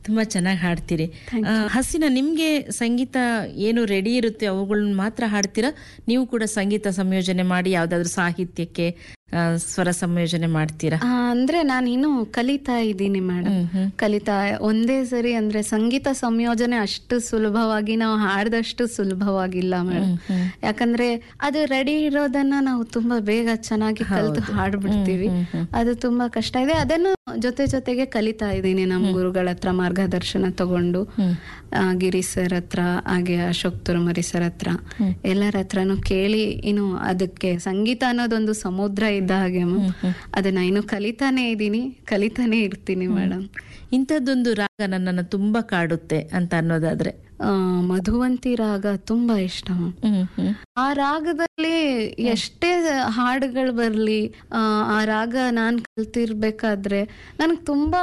ತುಂಬಾ ಚೆನ್ನಾಗಿ ಹಾಡ್ತೀರಿ ಆ, ಹಸಿನ ನಿಮ್ಗೆ ಸಂಗೀತ ಏನು ರೆಡಿ ಇರುತ್ತೆ ಅವುಗಳನ್ನ ಮಾತ್ರ ಹಾಡ್ತೀರಾ ನೀವು ಕೂಡ ಸಂಗೀತ ಸಂಯೋಜನೆ ಮಾಡಿ ಯಾವ್ದಾದ್ರು ಸಾಹಿತ್ಯಕ್ಕೆ ಆ, ಸ್ವರ ಸಂಯೋಜನೆ ಮಾಡ್ತೀರಾ ಆ, ಅಂದ್ರೆ ನಾನು ಇನ್ನು ಕಲಿತಾ ಇದ್ದೀನಿ ಮೇಡಮ್ ಕಲಿತಾ ಒಂದೇ ಸರಿ ಅಂದ್ರೆ ಸಂಗೀತ ಸಂಯೋಜನೆ ಅಷ್ಟು ಸುಲಭವಾಗಿ ನಾವು ಹಾಡ್ದಷ್ಟು ಸುಲಭವಾಗಿಲ್ಲ ಮೇಡಮ್ ಯಾಕಂದ್ರೆ ಅದು ರೆಡಿ ಇರೋದನ್ನ ನಾವು ತುಂಬಾ ಬೇಗ ಚೆನ್ನಾಗಿ ಕಲ್ತು ಹಾಡ್ಬಿಡ್ತೀವಿ ಅದು ತುಂಬಾ ಕಷ್ಟ ಇದೆ ಅದನ್ನು ಜೊತೆ ಜೊತೆಗೆ ಕಲಿತಾ ಇದ್ದೀನಿ ನಮ್ಮ ಗುರುಗಳ ಹತ್ರ ಮಾರ್ಗದರ್ಶನ ತಗೊಂಡು ಆ, ಗಿರಿ ಸರ್ ಹತ್ರ ಹಾಗೆ ಅಶೋಕ್ ತುರಮರಿ ಸರ್ ಹತ್ರ ಎಲ್ಲರ ಹತ್ರನು ಕೇಳಿ ಇನ್ನು ಅದಕ್ಕೆ ಸಂಗೀತ ಅನ್ನೋದೊಂದು ಸಮುದ್ರ ಇದ್ದ ಹಾಗೆ ಮ್ಯಾಮ್. ಅದನ್ನ ಇನ್ನು ಕಲಿತಾನೆ ಇದ್ದೀನಿ ಕಲಿತಾನೆ ಇರ್ತೀನಿ ಮೇಡಮ್ ಇಂಥದ್ದೊಂದು ರಾಗ ನನ್ನನ್ನು ತುಂಬಾ ಕಾಡುತ್ತೆ ಅಂತ ಅನ್ನೋದಾದ್ರೆ ಆ, ಮಧುವಂತಿ ರಾಗ ತುಂಬಾ ಇಷ್ಟ ಮ್ಯಾಮ್. ಆ ರಾಗದಲ್ಲಿ ಎಷ್ಟೇ ಹಾಡುಗಳು ಬರ್ಲಿ ಆ, ಆ ರಾಗ ನಾನ್ ಕಲ್ತಿರ್ಬೇಕಾದ್ರೆ ನನಗ್ ತುಂಬಾ